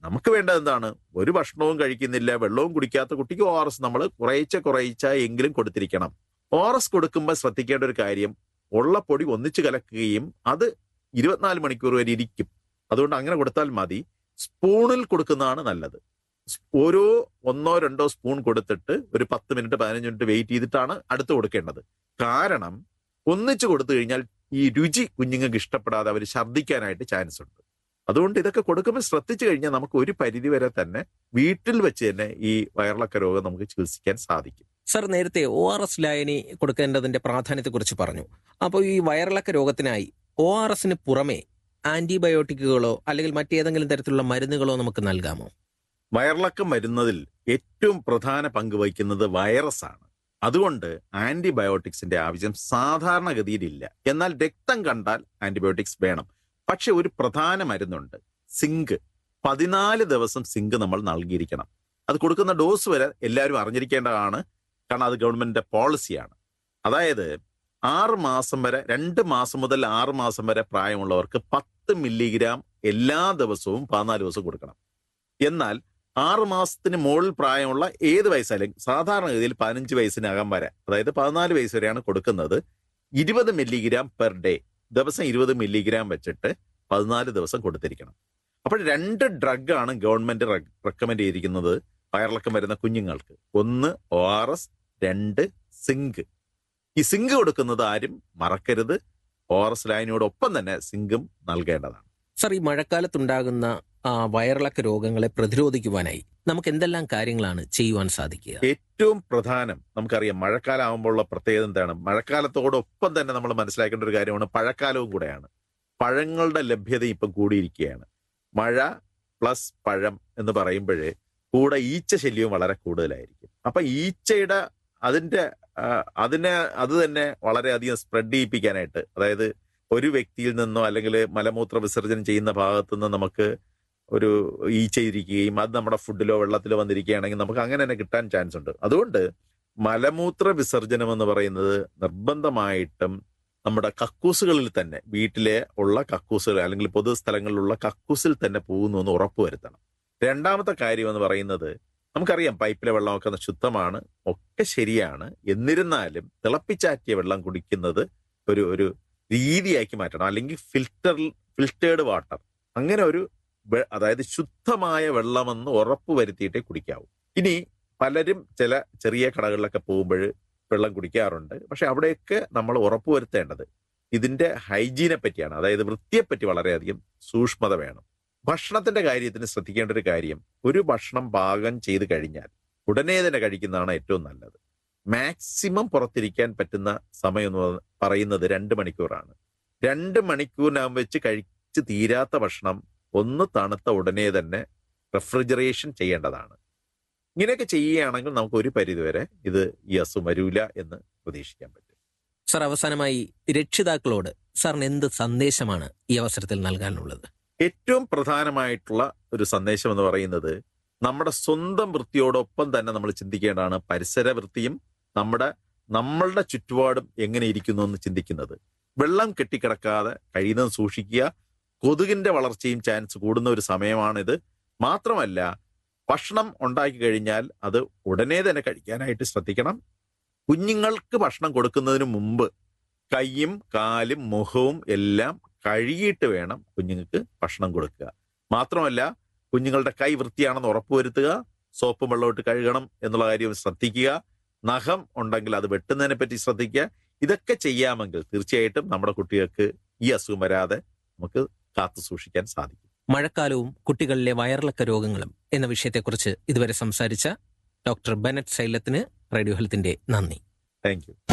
നമുക്ക് വേണ്ടത് എന്താണ് ഒരു ഭക്ഷണവും കഴിക്കുന്നില്ല വെള്ളവും കുടിക്കാത്ത കുട്ടിക്ക് ഒ ആർ എസ് നമ്മൾ കുറേശ്ശെ കുറേശ്ശെ എങ്കിലും കൊടുത്തിരിക്കണം ഒ ആർ എസ് കൊടുക്കുമ്പോൾ ശ്രദ്ധിക്കേണ്ട ഒരു കാര്യം ഉള്ള പൊടി ഒന്നിച്ച് കലക്കുകയും അത് ഇരുപത്തിനാല് മണിക്കൂർ വരെ ഇരിക്കും അതുകൊണ്ട് അങ്ങനെ കൊടുത്താൽ മതി സ്പൂണിൽ കൊടുക്കുന്നതാണ് നല്ലത് സ് ഓരോ ഒന്നോ രണ്ടോ സ്പൂൺ കൊടുത്തിട്ട് ഒരു പത്ത് മിനിറ്റ് പതിനഞ്ച് മിനിറ്റ് വെയിറ്റ് ചെയ്തിട്ടാണ് അടുത്ത് കൊടുക്കേണ്ടത് കാരണം ഒന്നിച്ച് കൊടുത്തു കഴിഞ്ഞാൽ ഈ രുചി കുഞ്ഞുങ്ങൾക്ക് ഇഷ്ടപ്പെടാതെ അവർ ഛർദ്ദിക്കാനായിട്ട് ചാൻസ് ഉണ്ട് അതുകൊണ്ട് ഇതൊക്കെ കൊടുക്കുമ്പോൾ ശ്രദ്ധിച്ചു കഴിഞ്ഞാൽ നമുക്ക് ഒരു പരിധി വരെ തന്നെ വീട്ടിൽ വെച്ച് തന്നെ ഈ വയറിളക്ക രോഗം നമുക്ക് ചികിത്സിക്കാൻ സാധിക്കും സർ നേരത്തെ ഒ ആർ എസ് ലായനി കൊടുക്കേണ്ടതിന്റെ പ്രാധാന്യത്തെക്കുറിച്ച് പറഞ്ഞു അപ്പോൾ ഈ വയറിളക്ക രോഗത്തിനായി ഒ ആർ എസിന് പുറമെ ആന്റിബയോട്ടിക്കുകളോ അല്ലെങ്കിൽ മറ്റേതെങ്കിലും തരത്തിലുള്ള മരുന്നുകളോ നമുക്ക് നൽകാമോ വയറിളക്കം വരുന്നതിൽ ഏറ്റവും പ്രധാന പങ്ക് വഹിക്കുന്നത് വൈറസ് ആണ് അതുകൊണ്ട് ആന്റിബയോട്ടിക്സിന്റെ ആവശ്യം സാധാരണഗതിയിലില്ല എന്നാൽ രക്തം കണ്ടാൽ ആന്റിബയോട്ടിക്സ് വേണം പക്ഷെ ഒരു പ്രധാന മരുന്നുണ്ട് സിങ്ക് പതിനാല് ദിവസം സിങ്ക് നമ്മൾ നൽകിയിരിക്കണം അത് കൊടുക്കുന്ന ഡോസ് വരെ എല്ലാവരും അറിഞ്ഞിരിക്കേണ്ടതാണ് കാരണം അത് ഗവൺമെന്റിന്റെ പോളിസിയാണ് അതായത് ആറ് മാസം വരെ രണ്ട് മാസം മുതൽ ആറ് മാസം വരെ പ്രായമുള്ളവർക്ക് പത്ത് മില്ലിഗ്രാം എല്ലാ ദിവസവും പതിനാല് ദിവസം കൊടുക്കണം എന്നാൽ ആറ് മാസത്തിന് മുകളിൽ പ്രായമുള്ള ഏത് വയസ്സായാലും സാധാരണഗതിയിൽ പതിനഞ്ച് വയസ്സിനകം വരെ അതായത് പതിനാല് വയസ്സ് വരെയാണ് കൊടുക്കുന്നത് ഇരുപത് മില്ലിഗ്രാം പെർ ഡേ ദിവസം ഇരുപത് മില്ലിഗ്രാം വെച്ചിട്ട് പതിനാല് ദിവസം കൊടുത്തിരിക്കണം അപ്പോൾ രണ്ട് ഡ്രഗാണ് ഗവൺമെന്റ് റെക്കമെൻഡ് ചെയ്തിരിക്കുന്നത് വയറിളക്കം വരുന്ന കുഞ്ഞുങ്ങൾക്ക് ഒന്ന് ഒ ആർ എസ് രണ്ട് സിങ്ക് ഈ സിങ്ക് കൊടുക്കുന്നത് ആരും മറക്കരുത് ഒ ആർ എസ് ലൈനോടൊപ്പം തന്നെ സിങ്കും നൽകേണ്ടതാണ് സർ ഈ മഴക്കാലത്തുണ്ടാകുന്ന ആ, വയറിളക്ക രോഗങ്ങളെ പ്രതിരോധിക്കുവാനായി നമുക്ക് എന്തെല്ലാം കാര്യങ്ങളാണ് ചെയ്യുവാൻ സാധിക്കുക ഏറ്റവും പ്രധാനം നമുക്കറിയാം മഴക്കാലം ആകുമ്പോഴുള്ള പ്രത്യേകത എന്താണ് മഴക്കാലത്തോടൊപ്പം തന്നെ നമ്മൾ മനസ്സിലാക്കേണ്ട ഒരു കാര്യമാണ് പഴക്കാലവും കൂടെയാണ് പഴങ്ങളുടെ ലഭ്യത ഇപ്പം കൂടിയിരിക്കുകയാണ് മഴ പ്ലസ് പഴം എന്ന് പറയുമ്പോഴേ കൂടെ ഈച്ച ശല്യവും വളരെ കൂടുതലായിരിക്കും അപ്പൊ ഈച്ചയുടെ അതിന്റെ ആ, അതിനെ അത് തന്നെ വളരെയധികം സ്പ്രെഡ് ചെയ്യിപ്പിക്കാനായിട്ട് അതായത് ഒരു വ്യക്തിയിൽ നിന്നോ അല്ലെങ്കിൽ മലമൂത്ര വിസർജനം ചെയ്യുന്ന ഭാഗത്തു നിന്ന് നമുക്ക് ഒരു ഈച്ച ഇരിക്കുകയും അത് നമ്മുടെ ഫുഡിലോ വെള്ളത്തിലോ വന്നിരിക്കുകയാണെങ്കിൽ നമുക്ക് അങ്ങനെ തന്നെ കിട്ടാൻ ചാൻസ് ഉണ്ട് അതുകൊണ്ട് മലമൂത്ര വിസർജനം എന്ന് പറയുന്നത് നിർബന്ധമായിട്ടും നമ്മുടെ കക്കൂസുകളിൽ തന്നെ വീട്ടിലെ ഉള്ള കക്കൂസുകൾ അല്ലെങ്കിൽ പൊതുസ്ഥലങ്ങളിലുള്ള കക്കൂസിൽ തന്നെ പോകുന്നു എന്ന് ഉറപ്പുവരുത്തണം രണ്ടാമത്തെ കാര്യം എന്ന് പറയുന്നത് നമുക്കറിയാം പൈപ്പിലെ വെള്ളമൊക്കെ ശുദ്ധമാണ് ഒക്കെ ശരിയാണ് എന്നിരുന്നാലും തിളപ്പിച്ചാറ്റിയ വെള്ളം കുടിക്കുന്നത് ഒരു ഒരു രീതിയാക്കി മാറ്റണം അല്ലെങ്കിൽ ഫിൽറ്റർ ഫിൽറ്റേർഡ് വാട്ടർ അങ്ങനെ ഒരു വെ- അതായത് ശുദ്ധമായ വെള്ളമെന്ന് ഉറപ്പ് വരുത്തിയിട്ടേ കുടിക്കാവൂ ഇനി പലരും ചില ചെറിയ കടകളിലൊക്കെ പോകുമ്പോൾ വെള്ളം കുടിക്കാറുണ്ട് പക്ഷെ അവിടെയൊക്കെ നമ്മൾ ഉറപ്പ് വരുത്തേണ്ടത് ഇതിന്റെ ഹൈജീനെ പറ്റിയാണ് അതായത് വൃത്തിയെപ്പറ്റി വളരെയധികം സൂക്ഷ്മത വേണം ഭക്ഷണത്തിന്റെ കാര്യത്തിന് ശ്രദ്ധിക്കേണ്ട ഒരു കാര്യം ഒരു ഭക്ഷണം പാകം ചെയ്ത് കഴിഞ്ഞാൽ ഉടനെ തന്നെ കഴിക്കുന്നതാണ് ഏറ്റവും നല്ലത് മാക്സിമം പുറത്തിരിക്കാൻ പറ്റുന്ന സമയം എന്ന് പറ- പറയുന്നത് രണ്ട് മണിക്കൂറാണ് രണ്ട് മണിക്കൂറിനകം വെച്ച് കഴിച്ച് തീരാത്ത ഭക്ഷണം ഒന്ന് തണുത്ത ഉടനെ തന്നെ റെഫ്രിജറേഷൻ ചെയ്യേണ്ടതാണ് ഇങ്ങനെയൊക്കെ ചെയ്യുകയാണെങ്കിൽ നമുക്ക് ഒരു പരിധിവരെ ഇത് ഈ അസുഖം വരൂല എന്ന് പ്രതീക്ഷിക്കാൻ പറ്റും സർ അവസാനമായി രക്ഷിതാക്കളോട് സാറിന് എന്ത് സന്ദേശമാണ് ഈ അവസരത്തിൽ നൽകാനുള്ളത് ഏറ്റവും പ്രധാനമായിട്ടുള്ള ഒരു സന്ദേശം എന്ന് പറയുന്നത് നമ്മുടെ സ്വന്തം വൃത്തിയോടൊപ്പം തന്നെ നമ്മൾ ചിന്തിക്കേണ്ടതാണ് പരിസര വൃത്തിയും നമ്മുടെ നമ്മളുടെ ചുറ്റുപാടും എങ്ങനെ ഇരിക്കുന്നു എന്ന് ചിന്തിക്കുന്നത് വെള്ളം കെട്ടിക്കിടക്കാതെ കഴിയുന്നതും സൂക്ഷിക്കുക കൊതുകിന്റെ വളർച്ചയും ചാൻസ് കൂടുന്ന ഒരു സമയമാണിത് മാത്രമല്ല ഭക്ഷണം ഉണ്ടാക്കി കഴിഞ്ഞാൽ അത് ഉടനെ തന്നെ കഴിക്കാനായിട്ട് ശ്രദ്ധിക്കണം കുഞ്ഞുങ്ങൾക്ക് ഭക്ഷണം കൊടുക്കുന്നതിന് മുമ്പ് കൈയും കാലും മുഖവും എല്ലാം കഴുകിയിട്ട് വേണം കുഞ്ഞുങ്ങൾക്ക് ഭക്ഷണം കൊടുക്കുക മാത്രമല്ല കുഞ്ഞുങ്ങളുടെ കൈ വൃത്തിയാണെന്ന് ഉറപ്പുവരുത്തുക സോപ്പും വെള്ളമിട്ട് കഴുകണം എന്നുള്ള കാര്യം ശ്രദ്ധിക്കുക നഖം ഉണ്ടെങ്കിൽ അത് വെട്ടുന്നതിനെ പറ്റി ശ്രദ്ധിക്കുക ഇതൊക്കെ ചെയ്യാമെങ്കിൽ തീർച്ചയായിട്ടും നമ്മുടെ കുട്ടികൾക്ക് ഈ അസുഖം വരാതെ നമുക്ക് കാത്തു സൂക്ഷിക്കാൻ സാധിക്കും മഴക്കാലവും കുട്ടികളിലെ വയറിളക്ക രോഗങ്ങളും എന്ന വിഷയത്തെക്കുറിച്ച് ഇതുവരെ സംസാരിച്ച ഡോക്ടർ ബെനറ്റ് ശൈലത്തിന് റേഡിയോ ഹെൽത്തിന്റെ നന്ദി താങ്ക് യു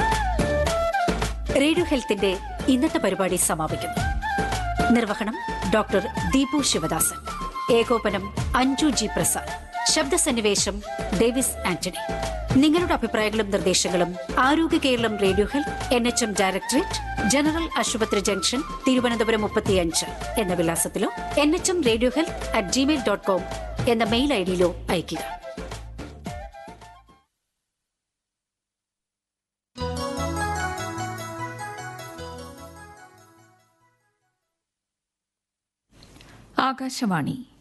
റേഡിയോ ഹെൽത്തിന്റെ ഇന്നത്തെ പരിപാടി സമാപിക്കുന്നു നിർവഹണം ഡോക്ടർ ദീപു ശിവദാസൻ ഏകോപനം അഞ്ജു ജി പ്രസാദ് ശബ്ദസന്നിവേശം ഡേവിസ് ആന്റണി നിങ്ങളുടെ അഭിപ്രായങ്ങളും നിർദ്ദേശങ്ങളും ആരോഗ്യ കേരളം radio health N H M directorate general ആശുപത്രി ജംഗ്ഷൻ തിരുവനന്തപുരം മുപ്പത്തിയഞ്ച് എന്ന വിലാസത്തിലോ N H M radio health at Gmail dot com എന്ന മെയിൽ ഐ ഡിയിലോ അയയ്ക്കുക ആകാശവാണി